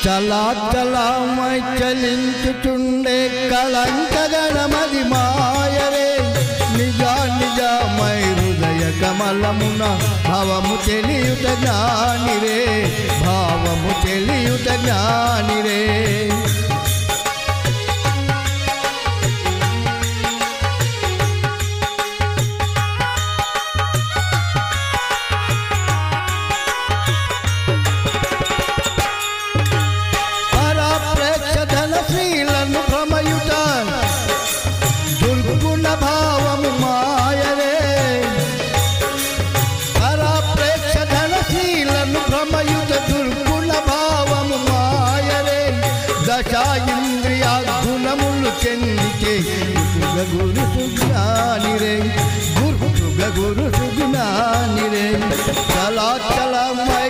చలా చలామై చలించుచుండే కళంకగణమది మాయరే నిజా నిజమై హృదయ కమలమున భావము తెలియుట జ్ఞానిరే భావము తెలియుట జ్ఞానిరే పరాప్రేక్ష ధన శ్రీలను భ్రమయుట దుర్గుణ భావము మాయరే పరాప్రేక్ష ధన శ్రీలను భ్రమయుట దుర్గుణ భావము మాయరే దశా ఇంద్రియ గుణములు చెందితే గురు సుజ్ఞానిరే గురు గురు సుజ్ఞానిరే చలా చలమై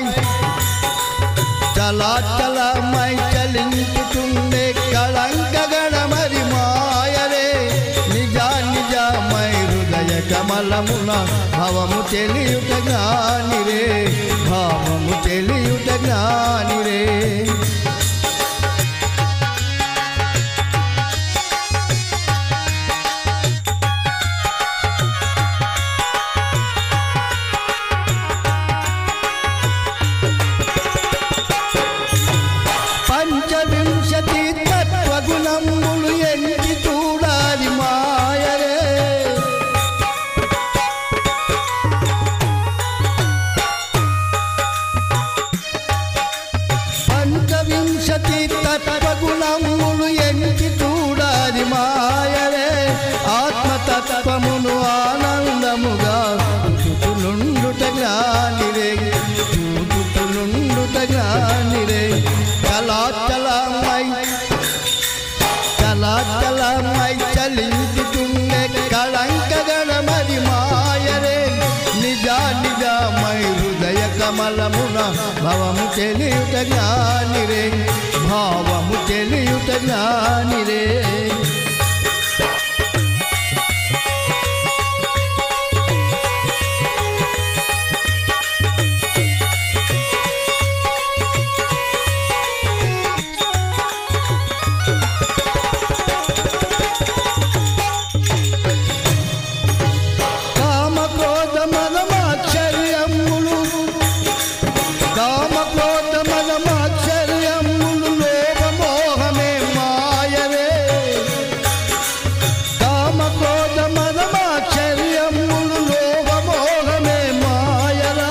చలాచలమై చలించుతుండే కళంకగణమరి మాయరే నిజా నిజమై హృదయ కమలమున భవము తెలియుట జ్ఞానిరే భావము తెలియుట జ్ఞానిరే పంచవింశతి తత్వగుణములు ఎన్ని చూడాలి మాయరే పంచవింశతి తత్వగుణములు ఎన్ని చూడాలి మాయరే ఆత్మతత్వమును ఆనందముగా చూచులుండుట జ్ఞానిరే చూచులుండుట జ్ఞానిరే చలాచలమై చలాచలమై చలించుతుండే కళంకగణమది మాయరే నిజా నిజమై హృదయ కమలమున భవము తెలియుట జ్ఞానిరే భావము తెలియుట జ్ఞానిరే కామ క్రోధ మదమాశ్చర్యములు కామ క్రోధ మదమాశ్చర్యములు లోభ మోహమే మాయరే కామ క్రోధ మదమాశ్చర్యములు లోభ మోహమే మాయరా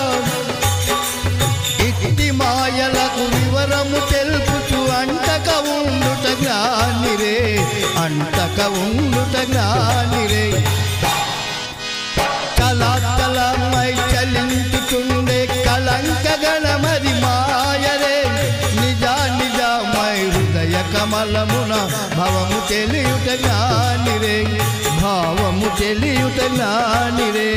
ఇట్టి మాయలకు వివరము తెలుపుచు అంటక ఉండుట జ్ఞానిరే అంటక ఉండుట జ్ఞానిరే కళాకలమై చలించుతుండే కళంకగణమది మాయరే నిజా నిజమై హృదయ కమలమున భవము తెలియుట జ్ఞానిరే భావము తెలియుట జ్ఞానిరే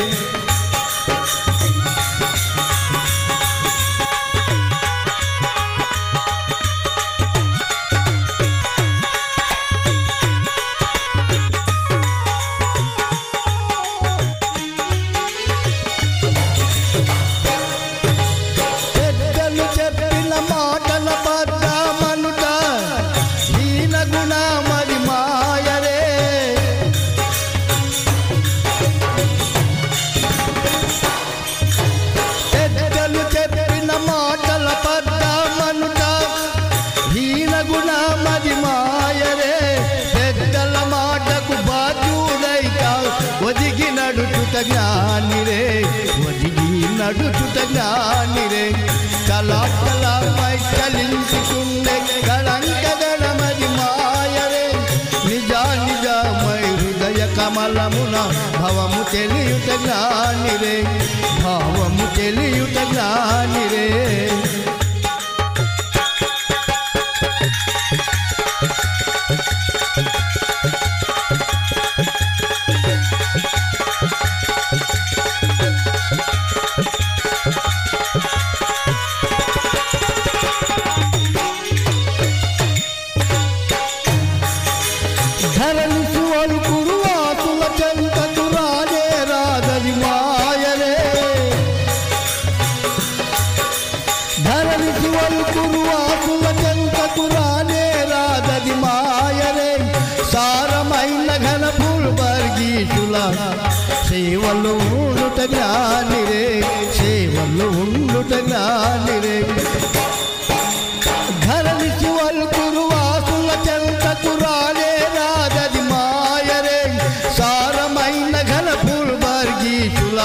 పెద్దలు చెప్పిన మాటల పద్దామనుట హీన గుణమది మాయరే పెద్దలు చెప్పిన మాటల పద్దామనుట హీన గుణమది మాయరే పెద్దల మాటకు బాధ్యుడైక ఒదిగి నడుచుట జ్ఞానిరే ఒదిగి నడుచుట జ్ఞానిరే కళాకళపై చలించుకుండే కళంకగణమది మాయరే నిజా నిజమై హృదయ కమలమున భవము తెలియుట జ్ఞానిరే భావము తెలియుట జ్ఞానిరే ధరణి సువలు కురువాసుల చెంతకు రాజే రాజది మాయరే జ్ఞాని రే సేవలు ఉండుట జ్ఞాని రే ధరణి వల్కురు వాసుల చెంతకు రాలే రాజది మాయరే సారమైన ఘన పూర్వర్గీతుల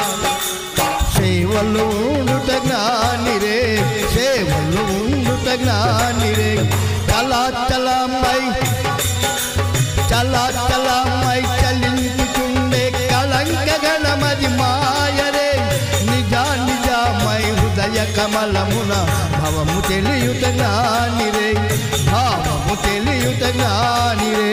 సేవలు ఉండుట జ్ఞాని రే సేవలు ఉండుట జ్ఞాని రే కళాచలమై చలా చలమై చలించుతుండే కళంక గణమది మాయరే నిజ నిజమై హృదయ కమలమున భవము తెలియుట జ్ఞాని రే భావము తెలియుట జ్ఞాని రే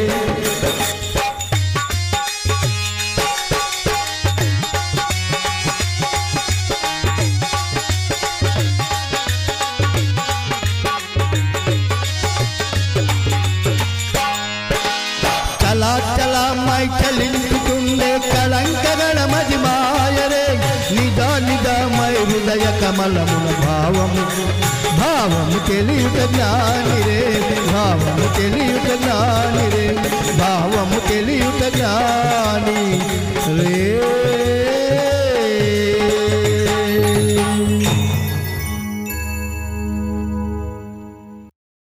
చలా చలామై చలించుతుండే కళంకగణ మది మాయరే నిజ నిజమై హృదయ కమలమున భావము భావము తెలియుట జ్ఞాని రే భావము తెలియుట జ్ఞాని రే భావము తెలియుట జ్ఞాని